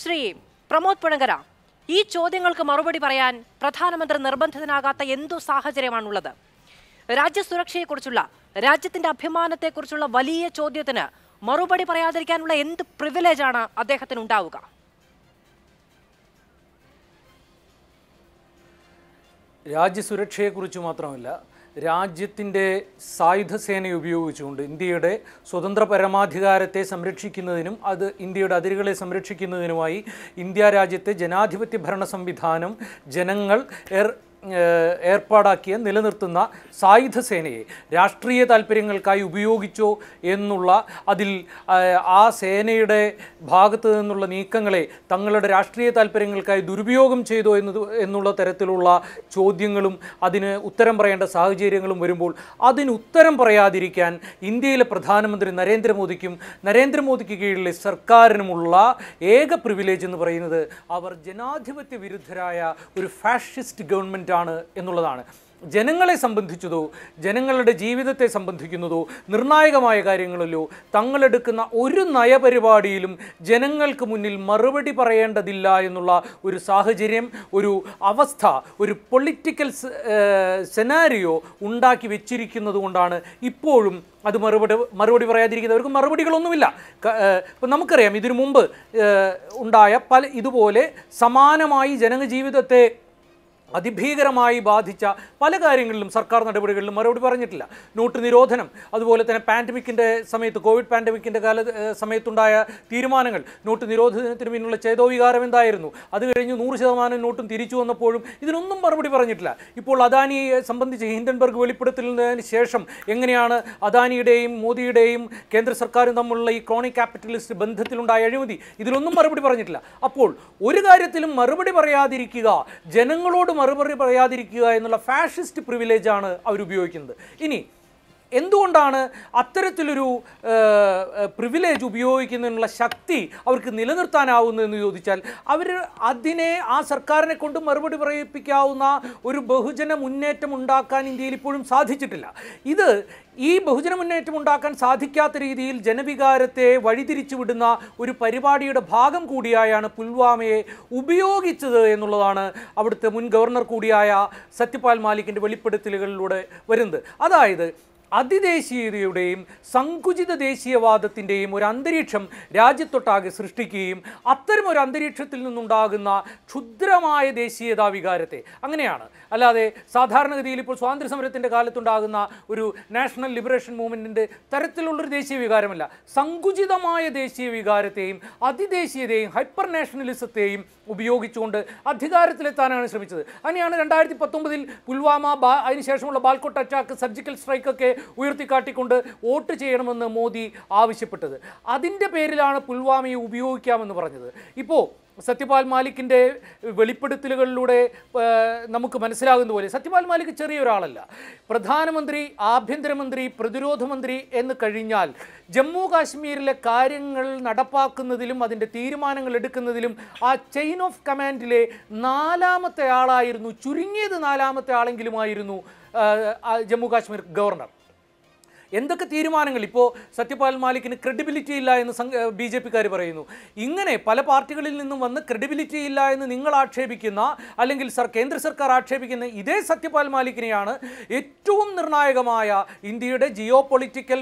ശ്രീ പ്രമോദ് പുഴങ്കര ഈ ചോദ്യങ്ങൾക്ക് മറുപടി പറയാൻ പ്രധാനമന്ത്രി നിർബന്ധിതനാകാത്ത എന്തു സാഹചര്യമാണുള്ളത് രാജ്യസുരക്ഷയെക്കുറിച്ചുള്ള രാജ്യത്തിന്റെ അഭിമാനത്തെക്കുറിച്ചുള്ള വലിയ ചോദ്യത്തിന് മറുപടി പറയാതിരിക്കാനുള്ള എന്ത് പ്രിവിലേജാണ് അദ്ദേഹത്തിന് ഉണ്ടാവുക രാജ്യസുരക്ഷയെക്കുറിച്ച് മാത്രമല്ല രാജ്യത്തിൻ്റെ സായുധ സേനയെ ഉപയോഗിച്ചുകൊണ്ട് ഇന്ത്യയുടെ സ്വതന്ത്ര പരമാധികാരത്തെ സംരക്ഷിക്കുന്നതിനും അത് ഇന്ത്യയുടെ അതിരുകളെ സംരക്ഷിക്കുന്നതിനുമായി ഇന്ത്യ രാജ്യത്തെ ജനാധിപത്യ ഭരണ സംവിധാനം ജനങ്ങൾ ഏർ ഏഹ് ഏർപ്പാടാക്കിയ നിലനിർത്തുന്ന സായുധ സേനയെ രാഷ്ട്രീയ താല്പര്യങ്ങൾക്കായി ഉപയോഗിച്ചോ എന്നുള്ള അതിൽ ആഹ്, ആ സേനയുടെ ഭാഗത്ത് നിന്നുള്ള നീക്കങ്ങളെ തങ്ങളുടെ രാഷ്ട്രീയ താല്പര്യങ്ങൾക്കായി ദുരുപയോഗം ചെയ്തോ എന്നത് എന്നുള്ള തരത്തിലുള്ള ചോദ്യങ്ങളും അതിന് ഉത്തരം പറയേണ്ട സാഹചര്യങ്ങളും വരുമ്പോൾ അതിന് ഉത്തരം പറയാതിരിക്കാൻ ഇന്ത്യയിലെ പ്രധാനമന്ത്രി നരേന്ദ്രമോദിക്കും നരേന്ദ്രമോദിക്ക് കീഴിലെ സർക്കാരിനുമുള്ള ഏക പ്രിവിലേജ് എന്ന് പറയുന്നത് അവർ ജനാധിപത്യ വിരുദ്ധരായ ഒരു ഫാഷിസ്റ്റ് ഗവൺമെൻറ് ആണ് എന്നുള്ളതാണ് ജനങ്ങളെ സംബന്ധിച്ചതോ ജനങ്ങളുടെ ജീവിതത്തെ സംബന്ധിക്കുന്നതോ നിർണായകമായ കാര്യങ്ങളിലോ തങ്ങളെടുക്കുന്ന ഒരു നയപരിപാടിയിലും ജനങ്ങൾക്ക് മുന്നിൽ മറുപടി പറയേണ്ടതില്ല എന്നുള്ള ഒരു സാഹചര്യം ഒരു അവസ്ഥ ഒരു പൊളിറ്റിക്കൽ സെനാരിയോ ഉണ്ടാക്കി വെച്ചിരിക്കുന്നത് കൊണ്ടാണ് ഇപ്പോഴും അത് മറുപടി മറുപടി പറയാതിരിക്കുന്നവർക്ക് മറുപടികളൊന്നുമില്ല ക- ഏഹ് ഇപ്പം നമുക്കറിയാം ഇതിനു മുമ്പ് ഏഹ് ഉണ്ടായ പല ഇതുപോലെ സമാനമായി ജനജീവിതത്തെ അതിഭീകരമായി ബാധിച്ച പല കാര്യങ്ങളിലും സർക്കാർ നടപടികളിലും മറുപടി പറഞ്ഞിട്ടില്ല നോട്ട് നിരോധനം അതുപോലെ തന്നെ പാൻഡമിക്കിൻ്റെ സമയത്ത് കോവിഡ് പാൻഡമിക്കിൻ്റെ കാല ഏഹ് സമയത്തുണ്ടായ തീരുമാനങ്ങൾ നോട്ട് നിരോധനത്തിന് പിന്നുള്ള ചേതോവികാരം എന്തായിരുന്നു അത് കഴിഞ്ഞ് നൂറ് ശതമാനം നോട്ടും തിരിച്ചു വന്നപ്പോഴും ഇതിനൊന്നും മറുപടി പറഞ്ഞിട്ടില്ല ഇപ്പോൾ അദാനിയെ സംബന്ധിച്ച് ഹിൻഡൻബർഗ് വെളിപ്പെടുത്തലിന് ശേഷം എങ്ങനെയാണ് അദാനിയുടെയും മോദിയുടെയും കേന്ദ്ര സർക്കാരും തമ്മിലുള്ള ഈ ക്രോണിക് ക്യാപിറ്റലിസ്റ്റ് ബന്ധത്തിലുണ്ടായ അഴിമതി ഇതിലൊന്നും മറുപടി പറഞ്ഞിട്ടില്ല അപ്പോൾ ഒരു കാര്യത്തിലും മറുപടി പറയാതിരിക്കുക ജനങ്ങളോട് മറുപടി പറയാതിരിക്കുക എന്നുള്ള ഫാഷിസ്റ്റ് പ്രിവിലേജാണ് അവർ ഉപയോഗിക്കുന്നത് ഇനി എന്തുകൊണ്ടാണ് അത്തരത്തിലൊരു പ്രിവിലേജ് ഉപയോഗിക്കുന്നതിനുള്ള ശക്തി അവർക്ക് നിലനിർത്താനാവുന്നതെന്ന് ചോദിച്ചാൽ അവർ അതിനെ ആ സർക്കാരിനെ കൊണ്ട് മറുപടി പറയിപ്പിക്കാവുന്ന ഒരു ബഹുജന മുന്നേറ്റം ഉണ്ടാക്കാൻ ഇന്ത്യയിൽ ഇപ്പോഴും സാധിച്ചിട്ടില്ല ഇത് ഈ ബഹുജന മുന്നേറ്റം ഉണ്ടാക്കാൻ സാധിക്കാത്ത രീതിയിൽ ജനവികാരത്തെ വഴിതിരിച്ചു വിടുന്ന ഒരു പരിപാടിയുടെ ഭാഗം കൂടിയായാണ് പുൽവാമയെ ഉപയോഗിച്ചത് എന്നുള്ളതാണ് അവിടുത്തെ മുൻ ഗവർണർ കൂടിയായ സത്യപാൽ മാലിക്കിൻ്റെ വെളിപ്പെടുത്തലുകളിലൂടെ വരുന്നത് അതായത് അതിദേശീയതയുടെയും സങ്കുചിത ദേശീയവാദത്തിൻ്റെയും ഒരു അന്തരീക്ഷം രാജ്യത്തൊട്ടാകെ സൃഷ്ടിക്കുകയും അത്തരം ഒരു അന്തരീക്ഷത്തിൽ നിന്നുണ്ടാകുന്ന ക്ഷുദ്രമായ ദേശീയതാ വികാരത്തെ അങ്ങനെയാണ് അല്ലാതെ സാധാരണഗതിയിൽ ഇപ്പോൾ സ്വാതന്ത്ര്യ സമരത്തിൻ്റെ കാലത്തുണ്ടാകുന്ന ഒരു നാഷണൽ ലിബറേഷൻ മൂവ്മെൻറ്റിൻ്റെ തരത്തിലുള്ളൊരു ദേശീയ വികാരമല്ല സങ്കുചിതമായ ദേശീയ വികാരത്തെയും അതിദേശീയതയും ഹൈപ്പർ നാഷണലിസത്തെയും ഉപയോഗിച്ചുകൊണ്ട് അധികാരത്തിലെത്താനാണ് ശ്രമിച്ചത് അങ്ങനെയാണ് രണ്ടായിരത്തി പത്തൊമ്പതിൽ പുൽവാമ ബാ അതിനുശേഷമുള്ള ബാൽക്കോട്ട് അറ്റാക്ക് സർജിക്കൽ സ്ട്രൈക്കൊക്കെ ഉയർത്തിക്കാട്ടിക്കൊണ്ട് വോട്ട് ചെയ്യണമെന്ന് മോദി ആവശ്യപ്പെട്ടത് അതിൻ്റെ പേരിലാണ് പുൽവാമയെ ഉപയോഗിക്കാമെന്ന് പറഞ്ഞത് ഇപ്പോൾ സത്യപാൽ മാലിക്കിൻ്റെ വെളിപ്പെടുത്തലുകളിലൂടെ ആ, നമുക്ക് മനസ്സിലാകുന്ന പോലെ സത്യപാൽ മാലിക് ചെറിയ ഒരാളല്ല പ്രധാനമന്ത്രി ആഭ്യന്തരമന്ത്രി പ്രതിരോധ മന്ത്രി എന്ന് കഴിഞ്ഞാൽ ജമ്മു കാശ്മീരിലെ കാര്യങ്ങൾ നടപ്പാക്കുന്നതിലും അതിൻ്റെ തീരുമാനങ്ങൾ എടുക്കുന്നതിലും ആ ചെയിൻ ഓഫ് കമാൻഡിലെ നാലാമത്തെ ആളായിരുന്നു ചുരുങ്ങിയത് നാലാമത്തെ ആളെങ്കിലുമായിരുന്നു ആ, ആ, ജമ്മു കാശ്മീർ ഗവർണർ എന്തൊക്കെ തീരുമാനങ്ങൾ ഇപ്പോൾ സത്യപാൽ മാലിക്കിന് ക്രെഡിബിലിറ്റി ഇല്ല എന്ന് ബി ജെ പിക്കാർ പറയുന്നു ഇങ്ങനെ പല പാർട്ടികളിൽ നിന്നും വന്ന് ക്രെഡിബിലിറ്റി ഇല്ല എന്ന് നിങ്ങൾ ആക്ഷേപിക്കുന്ന അല്ലെങ്കിൽ സർ കേന്ദ്ര സർക്കാർ ആക്ഷേപിക്കുന്ന ഇതേ സത്യപാൽ മാലിക്കിനെയാണ് ഏറ്റവും നിർണായകമായ ഇന്ത്യയുടെ ജിയോ പൊളിറ്റിക്കൽ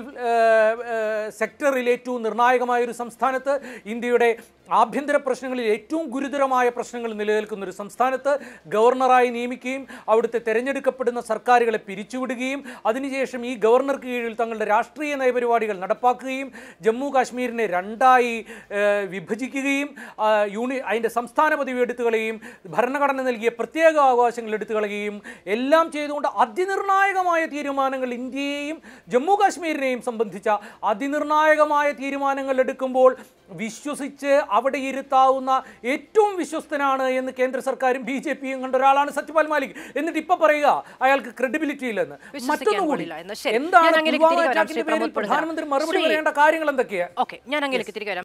സെക്ടറിൽ ഏറ്റവും നിർണായകമായ ഒരു സംസ്ഥാനത്ത് ഇന്ത്യയുടെ ആഭ്യന്തര പ്രശ്നങ്ങളിൽ ഏറ്റവും ഗുരുതരമായ പ്രശ്നങ്ങൾ നിലനിൽക്കുന്ന ഒരു സംസ്ഥാനത്ത് ഗവർണറായി നിയമിക്കുകയും അവിടുത്തെ തിരഞ്ഞെടുക്കപ്പെടുന്ന സർക്കാരുകളെ പിരിച്ചുവിടുകയും അതിനുശേഷം ഈ ഗവർണർക്ക് കീഴിൽ തങ്ങളുടെ രാഷ്ട്രീയ നയപരിപാടികൾ നടപ്പാക്കുകയും ജമ്മു കാശ്മീരിനെ രണ്ടായി ഏഹ്, വിഭജിക്കുകയും ആ, യൂണി അതിൻ്റെ സംസ്ഥാന പദവി എടുത്തു കളയുകയും ഭരണഘടന നൽകിയ പ്രത്യേക അവകാശങ്ങൾ എടുത്തു കളയുകയും എല്ലാം ചെയ്തുകൊണ്ട് അതിനിർണായകമായ തീരുമാനങ്ങൾ ഇന്ത്യയെയും ജമ്മു കാശ്മീരിനെയും സംബന്ധിച്ച അതിനിർണായകമായ തീരുമാനങ്ങൾ എടുക്കുമ്പോൾ വിശ്വസിച്ച് അവിടെ ഇരുത്താവുന്ന ഏറ്റവും വിശ്വസ്തനാണ് എന്ന് കേന്ദ്ര സർക്കാരും ബി ജെ പിയും കണ്ട ഒരാളാണ് സത്യപാൽ മാലിക് എന്നിട്ട് ഇപ്പൊ പറയുക അയാൾക്ക് ക്രെഡിബിലിറ്റി ഇല്ലെന്ന് വിശ്വസിക്കാൻ മറ്റൊന്നുകൂടി കൊള്ളില്ല എന്ന്. ശരി. എന്താണ് ഞാൻ അങ്ങയിലേക്ക് പുൽവാമ തിരികെ വരാം, ശ്രീ അറ്റാക്കിന്റെ പേരിൽ പ്രമോദ് പുഴ. പ്രധാനമന്ത്രി മറുപടി ശ്രീ- പറയേണ്ട കാര്യങ്ങൾ എന്തൊക്കെയാ ഓക്കെ ഞാൻ അങ്ങനെയൊക്കെ തിരികെ വരാം